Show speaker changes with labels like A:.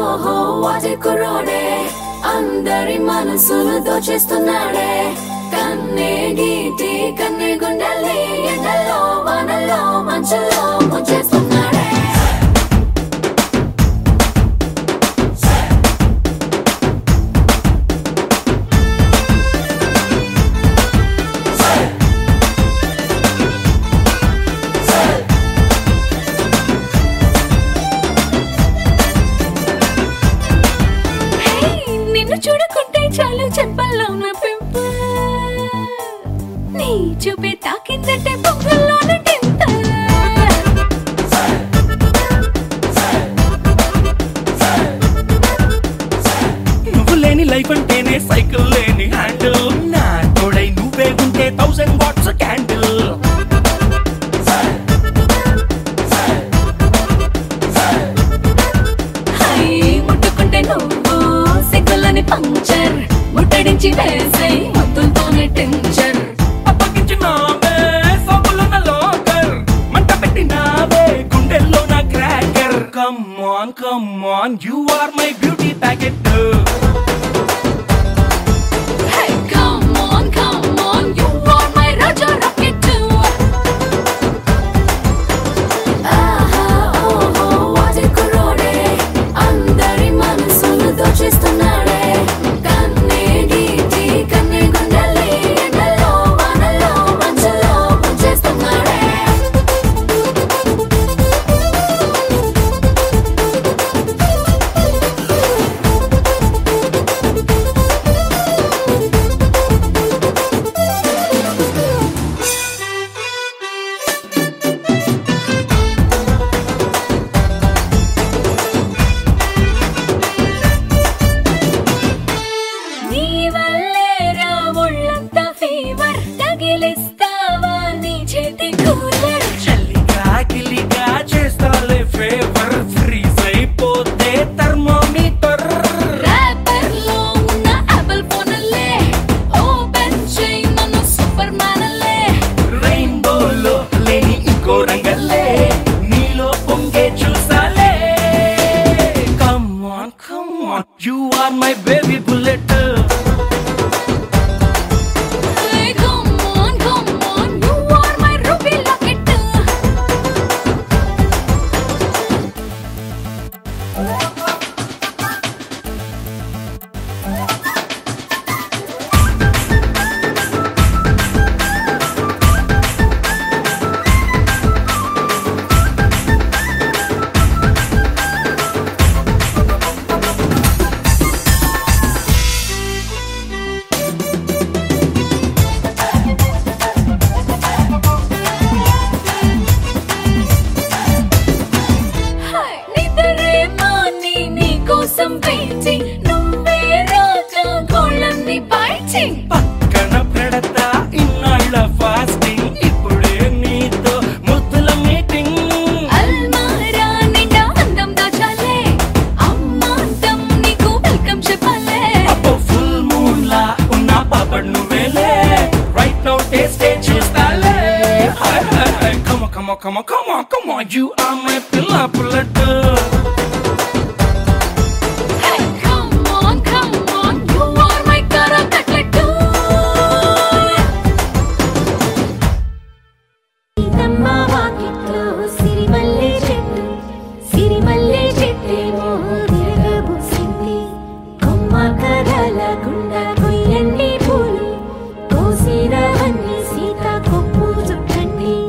A: ఓహో వాటి కుర్రోడే అందరి మనసులు దోచేస్తున్నాడే కన్నే గీటి కన్నే గుండెల్ని ఎండల్లో వానల్లో మంచులో ముంచేస్తున్నాడే హే, నిన్ను చూడకుంటే చాలు చెంపల్లో ఉన్న పింపుల్ నీ చూపే తాకిందంటే బొమ్మల్లోన టింపుల్
B: నువ్వు లేని లైఫ్ అంటేనే సైకిల్ లేని హ్యాండిల్ నా తోడై నువ్వే ఉంటే థౌసండ్ వాట్స్ క్యాండిల్
A: హై, ముట్టుకుంటే నువ్వు సిగ్గులని పంక్చర్ ముట్టడించి వేసే ముద్దులతోనే టించర్
B: అప్పగించినావే సబ్బులున్న లోకర్ మంట పెట్టినావే గుండెల్లో నా cracker come on come on you are my beauty packet
A: Hey, come on, come on, you are my Raja Rocket too. ఆహా, ఓహో, వాటి కుర్రోడే, అందరి మనసులు దోచేస్తున్నాడే. కన్నే గీటి, కన్నే గుండెల్ని ఎండల్లో, వానల్లో, మంచులో ముంచేస్తున్నాడే. నీ వల్లే రా ఒళ్ళంతా ఫీవర్ తగిలిస్తావా నీ చేతి కూలర్
B: చల్లిగా గిల్లిగా చేస్తాలే ఫేవర్ ఫ్రీజ్ అయిపోతే థర్మోమీటర్
A: ర్యాపర్ లో ఉన్న యాపిల్ ఫోన్లే ఓపెన్ చేయి నన్ను సూపర్ మ్యాన్లే
B: రెయిన్బోలో లేని ఇంకో రంగల్లే నీలో పొంగే చూసాలే come on come on you are my baby bullet
A: come on come on you are my ruby locket నిద్రేమో నీ నీ కోసం వెయిటింగ్ నువ్వే రాజా గోళ్ళన్ని బైటింగ్
B: పక్కన పెడతా ఇన్నాళ్ళ ఫాస్టింగ్ ఇప్పుడే నీతో ముద్దుల మీటింగ్
A: అల్మారా నిండా అందం దాచాలే అమ్మాంతం నీకు వెల్కమ్ చెప్పాలే
B: అబ్బో ఫుల్ మూన్ లా ఉన్న పాపడ్ నువ్వేలే రైట్ నౌ టేస్టే చూస్తాలే come come come come come you are my పిల్ల పుల్లట్
A: Hey, come on, come on, you are my kara cutlet
C: Seethamma వాకిట్లో సిరిమల్లె చెట్టు సిరిమల్లె చెట్టేమో తిరగబూసింది కొమ్మ కదలకుండా